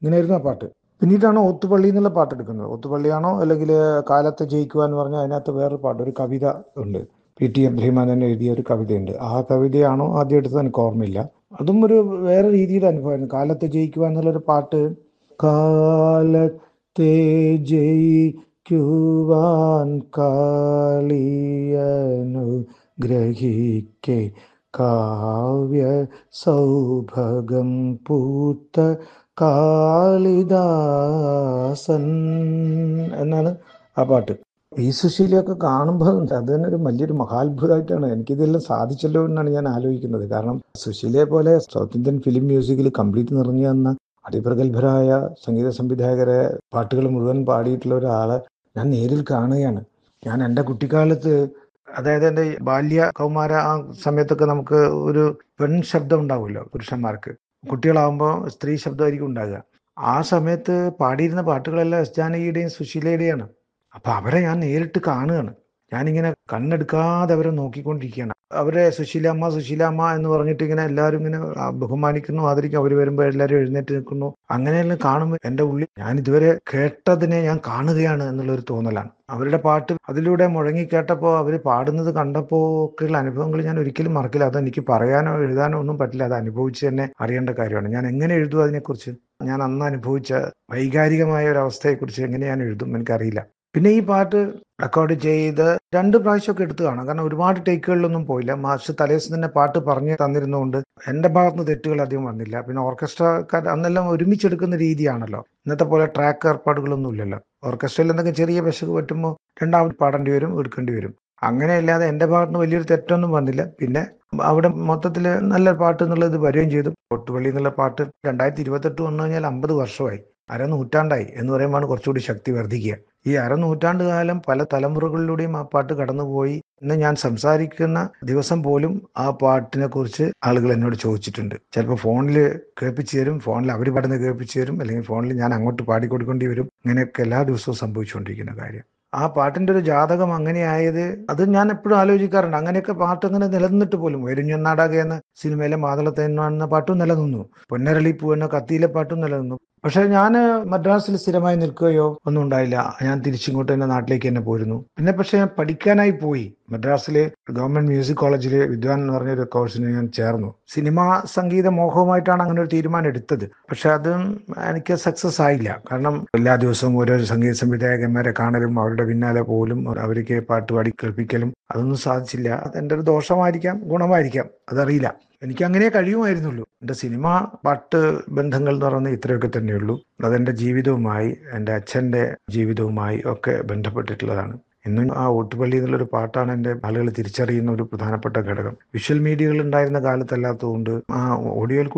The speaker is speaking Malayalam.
ഇങ്ങനെയായിരുന്നു ആ പാട്ട് പിന്നീടാണ് ഒത്തുപള്ളി എന്നുള്ള പാട്ട് എടുക്കുന്നത് ഒത്തുപള്ളിയാണോ അല്ലെങ്കിൽ കാലത്തെ ജയിക്കുക എന്ന് പറഞ്ഞാൽ അതിനകത്ത് വേറൊരു പാട്ട് ഒരു കവിത ഉണ്ട് പി ടി അബ്രഹിമാനൻ എഴുതിയ ഒരു കവിതയുണ്ട് ആ കവിതയാണോ ആദ്യം എടുത്തത് എനിക്ക് ഓർമ്മയില്ല അതും ഒരു വേറെ രീതിയുടെ അനുഭവമായിരുന്നു കാലത്തെ ജയിക്കുക എന്നുള്ളൊരു പാട്ട് കാലത്തെ ജയിക്കുവാൻ കാളിയനു ഗ്രഹിക്കെ കാവ്യ സൗഭഗം പൂത്ത കാളിദാസൻ എന്നാണ് ആ പാട്ട് ഈ സുശീലയൊക്കെ കാണുമ്പോൾ അത് തന്നെ ഒരു വലിയൊരു മഹാത്ഭുതമായിട്ടാണ് എനിക്കിതെല്ലാം സാധിച്ചല്ലോ എന്നാണ് ഞാൻ ആലോചിക്കുന്നത് കാരണം സുശീലയെ പോലെ സൗത്ത് ഇന്ത്യൻ ഫിലിം മ്യൂസിക്കിൽ കംപ്ലീറ്റ് നിറഞ്ഞു തന്ന അതിപ്രഗത്ഭരായ സംഗീത സംവിധായകരെ പാട്ടുകൾ മുഴുവൻ പാടിയിട്ടുള്ള ഒരാളെ ഞാൻ നേരിൽ കാണുകയാണ് ഞാൻ എൻ്റെ കുട്ടിക്കാലത്ത് അതായത് എൻ്റെ ബാല്യ കൗമാര ആ സമയത്തൊക്കെ നമുക്ക് ഒരു പെൺ ശബ്ദം ഉണ്ടാവുമല്ലോ പുരുഷന്മാർക്ക് കുട്ടികളാവുമ്പോൾ സ്ത്രീ ശബ്ദമായിരിക്കും ഉണ്ടാകുക ആ സമയത്ത് പാടിയിരുന്ന പാട്ടുകളെല്ലാം എസ് ജാനകിയുടെയും സുശീലയുടെയാണ് അപ്പൊ അവരെ ഞാൻ നേരിട്ട് കാണുകയാണ് ഞാനിങ്ങനെ കണ്ണെടുക്കാതെ അവരെ നോക്കിക്കൊണ്ടിരിക്കുകയാണ് അവരെ സുശീലാമ്മ സുശീലാമ്മ എന്ന് പറഞ്ഞിട്ട് ഇങ്ങനെ എല്ലാവരും ഇങ്ങനെ ബഹുമാനിക്കുന്നു ആദരിക്കും അവർ വരുമ്പോൾ എല്ലാവരും എഴുന്നേറ്റ് നിൽക്കുന്നു അങ്ങനെയെല്ലാം കാണുമ്പോൾ എൻ്റെ ഉള്ളിൽ ഞാൻ ഇതുവരെ കേട്ടതിനെ ഞാൻ കാണുകയാണ് എന്നുള്ളൊരു തോന്നലാണ് അവരുടെ പാട്ട് അതിലൂടെ മുഴങ്ങി കേട്ടപ്പോൾ അവർ പാടുന്നത് കണ്ടപ്പോൾ ഒക്കെയുള്ള അനുഭവങ്ങൾ ഞാൻ ഒരിക്കലും മറക്കില്ല അത് എനിക്ക് പറയാനോ എഴുതാനോ ഒന്നും പറ്റില്ല അത് അനുഭവിച്ച് തന്നെ അറിയേണ്ട കാര്യമാണ് ഞാൻ എങ്ങനെ എഴുതും അതിനെക്കുറിച്ച് ഞാൻ അന്ന് അനുഭവിച്ച വൈകാരികമായ ഒരു അവസ്ഥയെക്കുറിച്ച് എങ്ങനെ ഞാൻ എഴുതും എനിക്കറിയില്ല പിന്നെ ഈ പാട്ട് റെക്കോർഡ് ചെയ്ത് രണ്ട് പ്രാവശ്യമൊക്കെ എടുത്തു കാണാം കാരണം ഒരുപാട് ടേക്കുകളിലൊന്നും പോയില്ല മാസ്റ്റർ തലേദിവസം തന്നെ പാട്ട് പറഞ്ഞു തന്നിരുന്നതുകൊണ്ട് എൻ്റെ ഭാഗത്ത് തെറ്റുകൾ അധികം വന്നില്ല പിന്നെ ഓർക്കസ്ട്രക്കാർ അന്നെല്ലാം ഒരുമിച്ചെടുക്കുന്ന രീതിയാണല്ലോ ഇന്നത്തെ പോലെ ട്രാക്ക് ഏർപ്പാടുകളൊന്നും ഇല്ലല്ലോ ഓർക്കസ്ട്രയിൽ എന്തെങ്കിലും ചെറിയ പിശക് പറ്റുമ്പോൾ രണ്ടാമത് പാടേണ്ടി വരും എടുക്കേണ്ടി വരും അങ്ങനെയല്ലാതെ എൻ്റെ ഭാഗത്ത് വലിയൊരു തെറ്റൊന്നും വന്നില്ല പിന്നെ അവിടെ മൊത്തത്തിൽ നല്ല പാട്ട് എന്നുള്ളത് വരികയും ചെയ്തു ഒട്ടുപള്ളി എന്നുള്ള പാട്ട് രണ്ടായിരത്തി ഇരുപത്തെട്ട് വന്നു കഴിഞ്ഞാൽ അമ്പത് വർഷമായി അരനൂറ്റാണ്ടായി എന്ന് പറയുമ്പോൾ കുറച്ചുകൂടി ശക്തി വർദ്ധിക്കുക ഈ അരനൂറ്റാണ്ട് കാലം പല തലമുറകളിലൂടെയും ആ പാട്ട് കടന്നുപോയി ഇന്ന് ഞാൻ സംസാരിക്കുന്ന ദിവസം പോലും ആ പാട്ടിനെ കുറിച്ച് ആളുകൾ എന്നോട് ചോദിച്ചിട്ടുണ്ട് ചിലപ്പോൾ ഫോണിൽ കേൾപ്പിച്ചു തരും ഫോണിൽ അവർ പാടുന്നത് കേൾപ്പിച്ചു തരും അല്ലെങ്കിൽ ഫോണിൽ ഞാൻ അങ്ങോട്ട് പാടിക്കൊടുക്കേണ്ടി വരും ഇങ്ങനെയൊക്കെ എല്ലാ ദിവസവും സംഭവിച്ചുകൊണ്ടിരിക്കുന്ന കാര്യം ആ പാട്ടിന്റെ ഒരു ജാതകം അങ്ങനെയായത് അത് ഞാൻ എപ്പോഴും ആലോചിക്കാറുണ്ട് അങ്ങനെയൊക്കെ പാട്ട് അങ്ങനെ നിലനിന്നിട്ട് പോലും വൈരുഞ്ഞനാടക എന്ന സിനിമയിലെ മാതളത്തേന്ന എന്ന പാട്ടും നിലനിന്നു പൊന്നരളി പൂ എന്ന കത്തിയിലെ പാട്ടും നിലനിന്നു പക്ഷെ ഞാൻ മദ്രാസിൽ സ്ഥിരമായി നിൽക്കുകയോ ഒന്നും ഉണ്ടായില്ല ഞാൻ തിരിച്ചിങ്ങോട്ട് തന്നെ നാട്ടിലേക്ക് തന്നെ പോരുന്നു പിന്നെ പക്ഷെ ഞാൻ പഠിക്കാനായി പോയി മദ്രാസിലെ ഗവൺമെന്റ് മ്യൂസിക് കോളേജിലെ വിദ്വാൻ എന്ന് പറഞ്ഞൊരു കോഴ്സിന് ഞാൻ ചേർന്നു സിനിമ സംഗീത മോഹവുമായിട്ടാണ് അങ്ങനെ ഒരു തീരുമാനം എടുത്തത് പക്ഷെ അതും എനിക്ക് സക്സസ് ആയില്ല കാരണം എല്ലാ ദിവസവും ഓരോരോ സംഗീത സംവിധായകന്മാരെ കാണലും അവരുടെ പിന്നാലെ പോലും അവർക്ക് പാട്ട് പാടി കേൾപ്പിക്കലും അതൊന്നും സാധിച്ചില്ല അതെന്റെ ഒരു ദോഷമായിരിക്കാം ഗുണമായിരിക്കാം അതറിയില്ല എനിക്ക് അങ്ങനെ കഴിയുമായിരുന്നുള്ളൂ എൻ്റെ സിനിമ പാട്ട് ബന്ധങ്ങൾ എന്ന് പറയുന്നത് ഇത്രയൊക്കെ തന്നെയുള്ളൂ അതെൻ്റെ ജീവിതവുമായി എൻ്റെ അച്ഛൻ്റെ ജീവിതവുമായി ഒക്കെ ബന്ധപ്പെട്ടിട്ടുള്ളതാണ് ഇന്നും ആ ഒട്ടുപള്ളി എന്നുള്ളൊരു പാട്ടാണ് എൻ്റെ ആളുകൾ തിരിച്ചറിയുന്ന ഒരു പ്രധാനപ്പെട്ട ഘടകം വിഷ്വൽ മീഡിയകൾ ഉണ്ടായിരുന്ന കാലത്തല്ലാത്തതുകൊണ്ട് ആ ഓഡിയോയിൽ